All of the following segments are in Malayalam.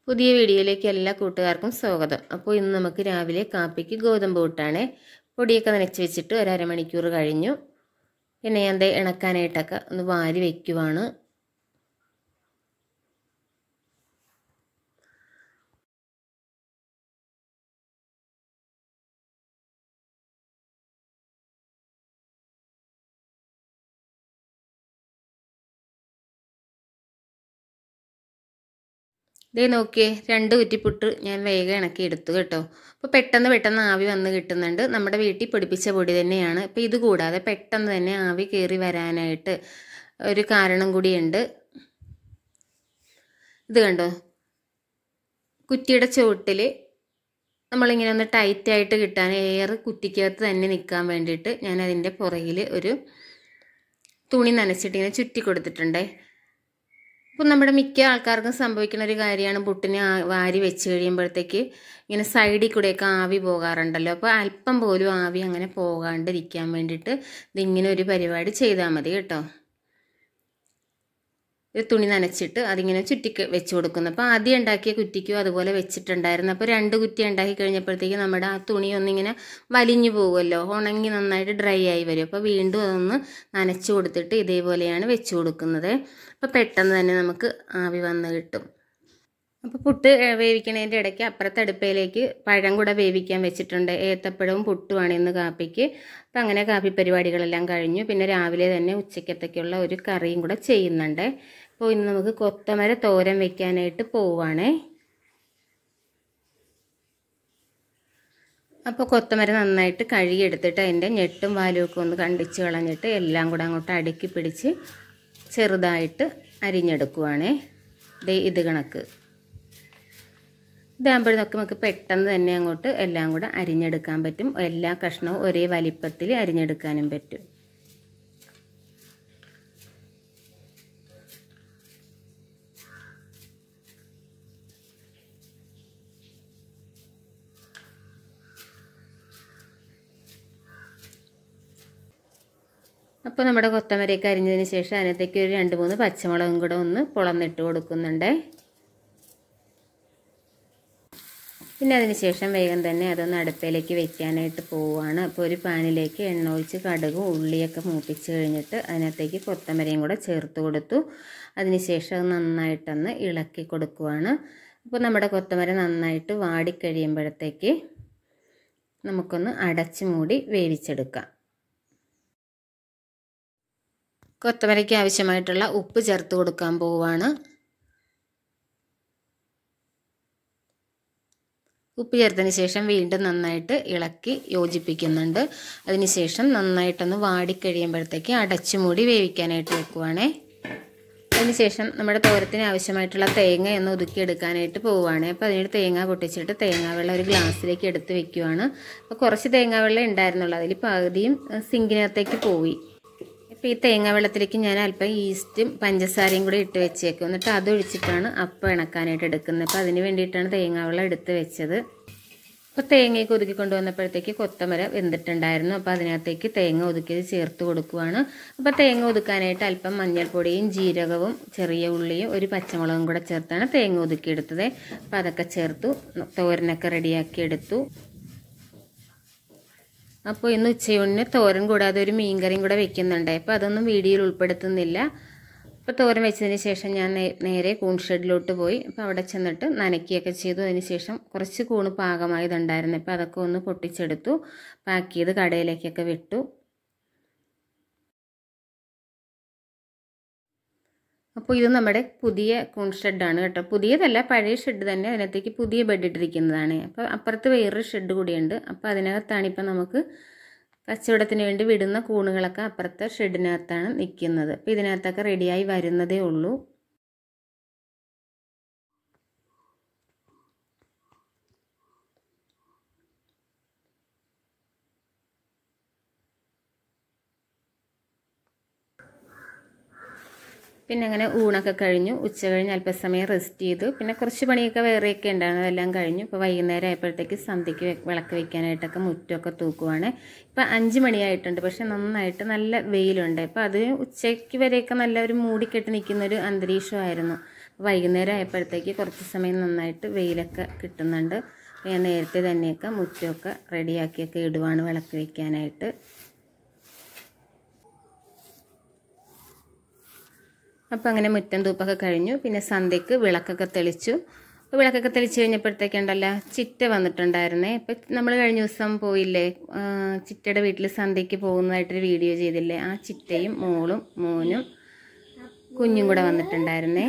പുതിയ വീഡിയോയിലേക്ക് എല്ലാ കൂട്ടുകാർക്കും സ്വാഗതം അപ്പോൾ ഇന്ന് നമുക്ക് രാവിലെ കാപ്പിക്ക് ഗോതമ്പ് പുട്ടാണ് പൊടിയൊക്കെ നനച്ച് വെച്ചിട്ട് ഒരു അരമണിക്കൂർ കഴിഞ്ഞു പിന്നെ ഞാൻ ദേ ഇണക്കാനായിട്ടൊക്കെ ഒന്ന് വാരി വയ്ക്കുവാണ് ഇതേ നോക്കിയേ രണ്ട് കുറ്റിപ്പുട്ട് ഞാൻ വേഗം ഇണക്കി എടുത്തു കേട്ടോ അപ്പോൾ പെട്ടെന്ന് പെട്ടെന്ന് ആവി വന്ന് കിട്ടുന്നുണ്ട് നമ്മുടെ വീട്ടിൽ പൊടിപ്പിച്ച പൊടി തന്നെയാണ് അപ്പോൾ ഇത് കൂടാതെ പെട്ടെന്ന് തന്നെ ആവി കയറി വരാനായിട്ട് ഒരു കാരണം കൂടിയുണ്ട് ഇത് കണ്ടോ കുറ്റിയുടെ ചുവട്ടിൽ നമ്മളിങ്ങനെ ഒന്ന് ടൈറ്റായിട്ട് കിട്ടാൻ എയർ കുറ്റിക്കകത്ത് തന്നെ നിൽക്കാൻ വേണ്ടിയിട്ട് ഞാൻ അതിൻ്റെ പുറകിൽ ഒരു തുണി നനച്ചിട്ട് ഇങ്ങനെ ചുറ്റി കൊടുത്തിട്ടുണ്ടേ ഇപ്പം നമ്മുടെ മിക്ക ആൾക്കാർക്കും സംഭവിക്കുന്ന ഒരു കാര്യമാണ് പുട്ടിനെ വാരി വെച്ച് കഴിയുമ്പോഴത്തേക്ക് ഇങ്ങനെ സൈഡിൽ കൂടെയൊക്കെ ആവി പോകാറുണ്ടല്ലോ അപ്പോൾ അല്പം പോലും ആവി അങ്ങനെ പോകാണ്ടിരിക്കാൻ വേണ്ടിയിട്ട് ഇതിങ്ങനെ ഒരു പരിപാടി ചെയ്താൽ മതി കേട്ടോ ഒരു തുണി നനച്ചിട്ട് അതിങ്ങനെ ചുറ്റി വെച്ച് കൊടുക്കുന്നു അപ്പോൾ ആദ്യം ഉണ്ടാക്കിയ കുറ്റിക്കും അതുപോലെ വെച്ചിട്ടുണ്ടായിരുന്നു അപ്പോൾ രണ്ട് കുറ്റി ഉണ്ടാക്കി കഴിഞ്ഞപ്പോഴത്തേക്ക് നമ്മുടെ ആ തുണി ഒന്നിങ്ങനെ വലിഞ്ഞു പോകുമല്ലോ ഉണങ്ങി നന്നായിട്ട് ഡ്രൈ ആയി വരും അപ്പോൾ വീണ്ടും അതൊന്ന് നനച്ച് കൊടുത്തിട്ട് ഇതേപോലെയാണ് വെച്ച് കൊടുക്കുന്നത് അപ്പോൾ പെട്ടെന്ന് തന്നെ നമുക്ക് ആവി വന്ന് കിട്ടും അപ്പോൾ പുട്ട് വേവിക്കണതിൻ്റെ ഇടയ്ക്ക് അപ്പുറത്തെ അടുപ്പയിലേക്ക് പഴം കൂടെ വേവിക്കാൻ വെച്ചിട്ടുണ്ട് ഏത്തപ്പഴവും പുട്ടുമാണ് ഇന്ന് കാപ്പിക്ക് അപ്പം അങ്ങനെ കാപ്പി പരിപാടികളെല്ലാം കഴിഞ്ഞു പിന്നെ രാവിലെ തന്നെ ഉച്ചക്കത്തേക്കുള്ള ഒരു കറിയും കൂടെ ചെയ്യുന്നുണ്ട് അപ്പോൾ ഇന്ന് നമുക്ക് കൊത്തമര തോരൻ വെക്കാനായിട്ട് പോവുകയാണേ അപ്പോൾ കൊത്തമര നന്നായിട്ട് കഴുകിയെടുത്തിട്ട് അതിൻ്റെ ഞെട്ടും വാലും ഒക്കെ ഒന്ന് കണ്ടിച്ച് കളഞ്ഞിട്ട് എല്ലാം കൂടെ അങ്ങോട്ട് അടുക്കി പിടിച്ച് ചെറുതായിട്ട് അരിഞ്ഞെടുക്കുവാണേ ദേ ഇത് കണക്ക് ഇതാകുമ്പോഴൊക്കെ നമുക്ക് പെട്ടെന്ന് തന്നെ അങ്ങോട്ട് എല്ലാം കൂടെ അരിഞ്ഞെടുക്കാൻ പറ്റും എല്ലാ കഷ്ണവും ഒരേ വലിപ്പത്തിൽ അരിഞ്ഞെടുക്കാനും പറ്റും അപ്പോൾ നമ്മുടെ കൊത്തമരയൊക്കെ അരിഞ്ഞതിന് ശേഷം അതിനകത്തേക്ക് ഒരു രണ്ട് മൂന്ന് പച്ചമുളകും കൂടെ ഒന്ന് പൊളന്നിട്ട് കൊടുക്കുന്നുണ്ടേ പിന്നെ അതിന് ശേഷം വേഗം തന്നെ അതൊന്ന് അടുപ്പിലേക്ക് വെക്കാനായിട്ട് പോവുകയാണ് അപ്പോൾ ഒരു പാനിലേക്ക് എണ്ണ ഒഴിച്ച് കടുകും ഉള്ളിയൊക്കെ മൂപ്പിച്ച് കഴിഞ്ഞിട്ട് അതിനകത്തേക്ക് കൊത്തമരയും കൂടെ ചേർത്ത് കൊടുത്തു അതിന് ശേഷം അത് നന്നായിട്ടൊന്ന് ഇളക്കി കൊടുക്കുവാണ് അപ്പോൾ നമ്മുടെ കൊത്തമര നന്നായിട്ട് വാടിക്കഴിയുമ്പോഴത്തേക്ക് നമുക്കൊന്ന് അടച്ച് മൂടി വേവിച്ചെടുക്കാം കൊത്തമരയ്ക്ക് ആവശ്യമായിട്ടുള്ള ഉപ്പ് ചേർത്ത് കൊടുക്കാൻ പോവുകയാണ് ഉപ്പ് ചേർത്തതിന് ശേഷം വീണ്ടും നന്നായിട്ട് ഇളക്കി യോജിപ്പിക്കുന്നുണ്ട് അതിനുശേഷം നന്നായിട്ടൊന്ന് വാടിക്കഴിയുമ്പോഴത്തേക്ക് അടച്ചു മൂടി വേവിക്കാനായിട്ട് വെക്കുവാണേ അതിനുശേഷം നമ്മുടെ തോരത്തിന് ആവശ്യമായിട്ടുള്ള തേങ്ങ ഒന്ന് ഒതുക്കിയെടുക്കാനായിട്ട് പോവുകയാണ് അപ്പോൾ അതിനൊരു തേങ്ങ പൊട്ടിച്ചിട്ട് തേങ്ങാവെള്ളം ഒരു ഗ്ലാസ്സിലേക്ക് എടുത്ത് വെക്കുവാണ് അപ്പോൾ കുറച്ച് തേങ്ങാവെള്ളം ഉണ്ടായിരുന്നുള്ളൂ അതിൽ പകുതിയും സിങ്കിനകത്തേക്ക് പോയി അപ്പോൾ ഈ തേങ്ങ വെള്ളത്തിലേക്ക് ഞാൻ അല്പം ഈസ്റ്റും പഞ്ചസാരയും കൂടി ഇട്ട് വെച്ചേക്കും എന്നിട്ട് അതൊഴിച്ചിട്ടാണ് അപ്പം ഇണക്കാനായിട്ട് എടുക്കുന്നത് അപ്പോൾ അതിന് വേണ്ടിയിട്ടാണ് തേങ്ങ വെള്ളം എടുത്ത് വെച്ചത് അപ്പോൾ തേങ്ങയൊക്കെ ഒതുക്കി കൊണ്ടുവന്നപ്പോഴത്തേക്ക് കൊത്തമര വെന്തിട്ടുണ്ടായിരുന്നു അപ്പോൾ അതിനകത്തേക്ക് തേങ്ങ ഒതുക്കിയത് ചേർത്ത് കൊടുക്കുവാണ് അപ്പോൾ തേങ്ങ ഒതുക്കാനായിട്ട് അല്പം മഞ്ഞൾപ്പൊടിയും ജീരകവും ചെറിയ ഉള്ളിയും ഒരു പച്ചമുളകും കൂടെ ചേർത്താണ് തേങ്ങ ഒതുക്കിയെടുത്തത് അപ്പോൾ അതൊക്കെ ചേർത്തു തോരനൊക്കെ റെഡിയാക്കി എടുത്തു അപ്പോൾ ഇന്ന് ഉച്ചയൂണിന് തോരൻ കൂടാതെ ഒരു മീൻകറിയും കൂടെ വെക്കുന്നുണ്ട് അപ്പോൾ അതൊന്നും വീഡിയോയിൽ ഉൾപ്പെടുത്തുന്നില്ല അപ്പോൾ തോരൻ വെച്ചതിന് ശേഷം ഞാൻ നേരെ കൂൺ ഷെഡിലോട്ട് പോയി അപ്പോൾ അവിടെ ചെന്നിട്ട് നനയ്ക്കുകയൊക്കെ ചെയ്തു അതിന് ശേഷം കുറച്ച് കൂണ് പാകമായതുണ്ടായിരുന്നു അപ്പോൾ അതൊക്കെ ഒന്ന് പൊട്ടിച്ചെടുത്തു പാക്ക് ചെയ്ത് കടയിലേക്കൊക്കെ വിട്ടു അപ്പോൾ ഇത് നമ്മുടെ പുതിയ കൂൺ ഷെഡാണ് കേട്ടോ പുതിയതല്ല പഴയ ഷെഡ് തന്നെ അതിനകത്തേക്ക് പുതിയ ബെഡ് ഇട്ടിരിക്കുന്നതാണ് അപ്പോൾ അപ്പുറത്ത് വേറൊരു ഷെഡ് കൂടിയുണ്ട് അപ്പോൾ അതിനകത്താണ് ഇപ്പം നമുക്ക് കച്ചവടത്തിന് വേണ്ടി വിടുന്ന കൂണുകളൊക്കെ അപ്പുറത്തെ ഷെഡിനകത്താണ് നിൽക്കുന്നത് അപ്പോൾ ഇതിനകത്തൊക്കെ റെഡിയായി വരുന്നതേ ഉള്ളൂ പിന്നെ അങ്ങനെ ഊണൊക്കെ കഴിഞ്ഞു ഉച്ച കഴിഞ്ഞ് അല്പസമയം റെസ്റ്റ് ചെയ്തു പിന്നെ കുറച്ച് പണിയൊക്കെ വേറെയൊക്കെ ഉണ്ടായിരുന്നു അതെല്ലാം കഴിഞ്ഞു ഇപ്പോൾ വൈകുന്നേരം ആയപ്പോഴത്തേക്ക് സന്ധ്യയ്ക്ക് വിളക്ക് വയ്ക്കാനായിട്ടൊക്കെ മുറ്റമൊക്കെ തൂക്കുവാണ് ഇപ്പം അഞ്ച് മണിയായിട്ടുണ്ട് പക്ഷെ നന്നായിട്ട് നല്ല വെയിലുണ്ട് അപ്പോൾ അത് ഉച്ചയ്ക്ക് വരെയൊക്കെ നല്ല ഒരു മൂടിക്കെട്ടി നിൽക്കുന്ന ഒരു അന്തരീക്ഷമായിരുന്നു വൈകുന്നേരം ആയപ്പോഴത്തേക്ക് കുറച്ച് സമയം നന്നായിട്ട് വെയിലൊക്കെ കിട്ടുന്നുണ്ട് അപ്പോൾ ഞാൻ നേരത്തെ തന്നെയൊക്കെ മുറ്റമൊക്കെ റെഡിയാക്കിയൊക്കെ ഇടുവാണ് വിളക്ക് വയ്ക്കാനായിട്ട് അപ്പോൾ അങ്ങനെ മുറ്റം തൂപ്പൊക്കെ കഴിഞ്ഞു പിന്നെ സന്ധ്യക്ക് വിളക്കൊക്കെ തെളിച്ചു അപ്പോൾ വിളക്കൊക്കെ തെളിച്ച് കഴിഞ്ഞപ്പോഴത്തേക്കുണ്ടല്ലോ ചിറ്റ വന്നിട്ടുണ്ടായിരുന്നേ ഇപ്പം നമ്മൾ കഴിഞ്ഞ ദിവസം പോയില്ലേ ആ, ചിറ്റയുടെ വീട്ടിൽ സന്ധ്യക്ക് പോകുന്നതായിട്ടൊരു വീഡിയോ ചെയ്തില്ലേ ആ ചിറ്റയും മോളും മോനും കുഞ്ഞും കൂടെ വന്നിട്ടുണ്ടായിരുന്നേ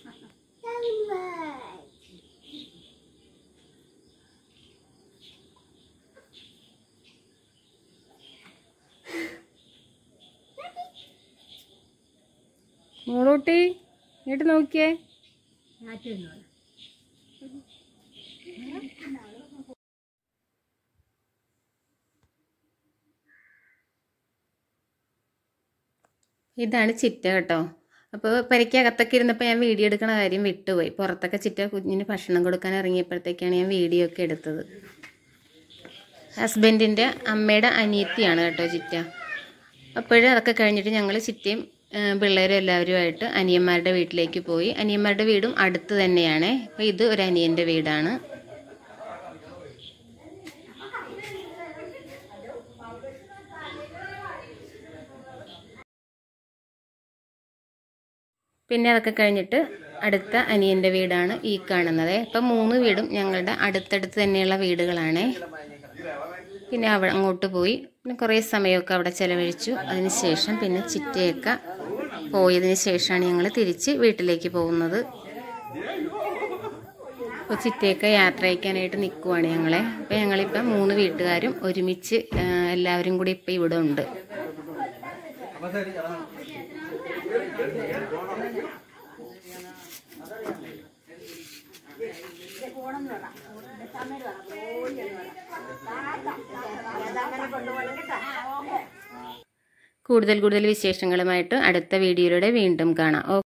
മോളൂട്ടി ഇങ്ങോട്ട് നോക്കിയേ ഇതാണ് ചിറ്റ കേട്ടോ അപ്പോൾ പരിക്കകത്തൊക്കെ ഇരുന്നപ്പോൾ ഞാൻ വീഡിയോ എടുക്കണ കാര്യം വിട്ടുപോയി പുറത്തൊക്കെ ചിറ്റ കുഞ്ഞിന് ഭക്ഷണം കൊടുക്കാൻ ഇറങ്ങിയപ്പോഴത്തേക്കാണ് ഞാൻ വീഡിയോ ഒക്കെ എടുത്തത് ഹസ്ബൻഡിൻ്റെ അമ്മയുടെ അനിയത്തിയാണ് കേട്ടോ ചിറ്റ അപ്പോഴും അതൊക്കെ കഴിഞ്ഞിട്ട് ഞങ്ങൾ ചിറ്റയും ആ, പിള്ളേരും എല്ലാവരുമായിട്ട് അനിയന്മാരുടെ വീട്ടിലേക്ക് പോയി അനിയന്മാരുടെ വീടും അടുത്ത് തന്നെയാണ് അപ്പോൾ ഇത് ഒരു അനിയൻ്റെ വീടാണ് പിന്നെ അതൊക്കെ കഴിഞ്ഞിട്ട് അടുത്ത അനിയൻ്റെ വീടാണ് ഈ കാണുന്നത് അപ്പം മൂന്ന് വീടും ഞങ്ങളുടെ അടുത്തടുത്ത് തന്നെയുള്ള വീടുകളാണ് പിന്നെ അവിടെ അങ്ങോട്ട് പോയി പിന്നെ കുറേ സമയമൊക്കെ അവിടെ ചിലവഴിച്ചു അതിന് ശേഷം പിന്നെ ചിറ്റയൊക്കെ പോയതിന് ശേഷമാണ് ഞങ്ങൾ തിരിച്ച് വീട്ടിലേക്ക് പോകുന്നത് അപ്പോൾ ചിറ്റയൊക്കെ യാത്ര അയക്കാനായിട്ട് നിൽക്കുവാണ് ഞങ്ങളെ അപ്പോൾ ഞങ്ങളിപ്പം മൂന്ന് വീട്ടുകാരും ഒരുമിച്ച് ആ, എല്ലാവരും കൂടി ഇപ്പം ഇവിടെ ഉണ്ട് കൂടുതൽ കൂടുതൽ വിശേഷങ്ങളുമായിട്ട് അടുത്ത വീഡിയോയിലൂടെ വീണ്ടും കാണാം ഓ